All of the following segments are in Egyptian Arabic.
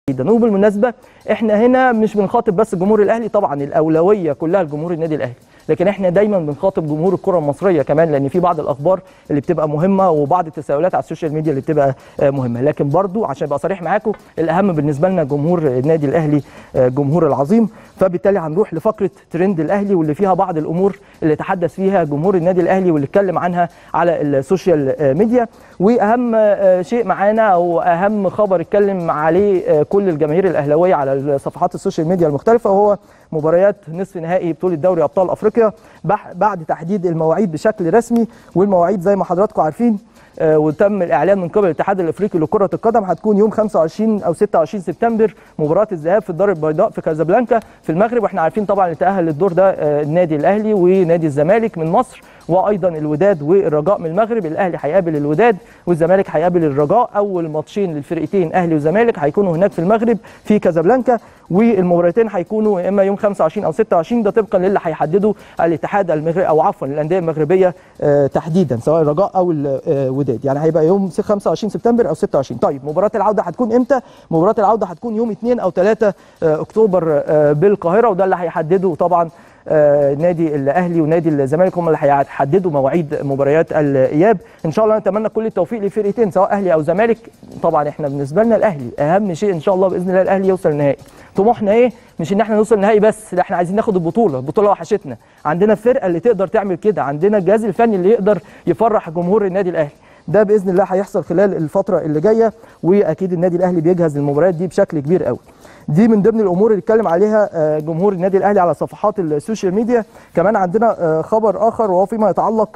جدا وبالمناسبه احنا هنا مش بنخاطب بس الجمهور الاهلي طبعا الاولويه كلها لجمهور النادي الاهلي لكن احنا دايما بنخاطب جمهور الكره المصريه كمان لان في بعض الاخبار اللي بتبقى مهمه وبعض التساؤلات على السوشيال ميديا اللي بتبقى مهمه لكن برضو عشان ابقى صريح معاكم الاهم بالنسبه لنا جمهور النادي الاهلي جمهور العظيم فبالتالي هنروح لفقره ترند الاهلي واللي فيها بعض الامور اللي تحدث فيها جمهور النادي الاهلي واللي اتكلم عنها على السوشيال ميديا واهم شيء معانا او اهم خبر اتكلم عليه كل الجماهير الاهلاويه على صفحات السوشيال ميديا المختلفه وهو مباريات نصف نهائي بطوله دوري ابطال افريقيا بعد تحديد المواعيد بشكل رسمي والمواعيد زي ما حضراتكم عارفين وتم الاعلان من قبل الاتحاد الافريقي لكره القدم هتكون يوم 25 او 26 سبتمبر مباراه الذهاب في الدار البيضاء في كازابلانكا في المغرب واحنا عارفين طبعا اللي تاهل للدور ده النادي الاهلي ونادي الزمالك من مصر وايضا الوداد والرجاء من المغرب الاهلي هيقابل الوداد والزمالك هيقابل الرجاء اول ماتشين للفرقتين اهلي وزمالك هيكونوا هناك في المغرب في كازابلانكا والمباراتين هيكونوا اما يوم 25 او 26 ده طبقا للي هيحدده الاتحاد المغربي او عفوا الانديه المغربيه تحديدا سواء الرجاء او الوداد يعني هيبقى يوم 25 سبتمبر او 26 طيب مباراه العوده هتكون امتى مباراه العوده هتكون يوم 2 او 3 اكتوبر بالقاهره وده اللي هيحدده طبعا آه نادي الاهلي ونادي الزمالك هم اللي هيحددوا مواعيد مباريات الاياب ان شاء الله نتمنى كل التوفيق للفرقتين سواء اهلي او زمالك طبعا احنا بالنسبه لنا الاهلي اهم شيء ان شاء الله باذن الله الاهلي يوصل النهائي طموحنا ايه مش ان احنا نوصل النهائي بس لا احنا عايزين ناخد البطوله البطوله وحشتنا عندنا الفرقه اللي تقدر تعمل كده عندنا الجهاز الفني اللي يقدر يفرح جمهور النادي الاهلي ده باذن الله هيحصل خلال الفتره اللي جايه واكيد النادي الاهلي بيجهز للمباريات دي بشكل كبير قوي دي من ضمن الامور اللي اتكلم عليها جمهور النادي الاهلي على صفحات السوشيال ميديا كمان عندنا خبر اخر وهو فيما يتعلق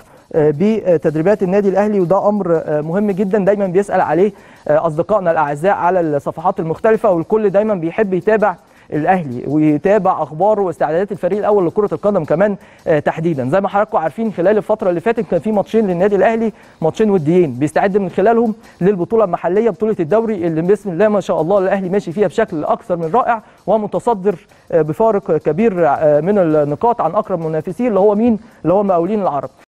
بتدريبات النادي الاهلي وده امر مهم جدا دايما بيسال عليه اصدقائنا الاعزاء على الصفحات المختلفه والكل دايما بيحب يتابع الاهلي ويتابع اخباره واستعدادات الفريق الاول لكره القدم كمان تحديدا زي ما حضراتكم عارفين خلال الفتره اللي فاتت كان في ماتشين للنادي الاهلي ماتشين وديين بيستعد من خلالهم للبطوله المحليه بطوله الدوري اللي بسم الله ما شاء الله الاهلي ماشي فيها بشكل اكثر من رائع ومتصدر بفارق كبير من النقاط عن اقرب منافسيه اللي هو مين اللي هو المقاولين العرب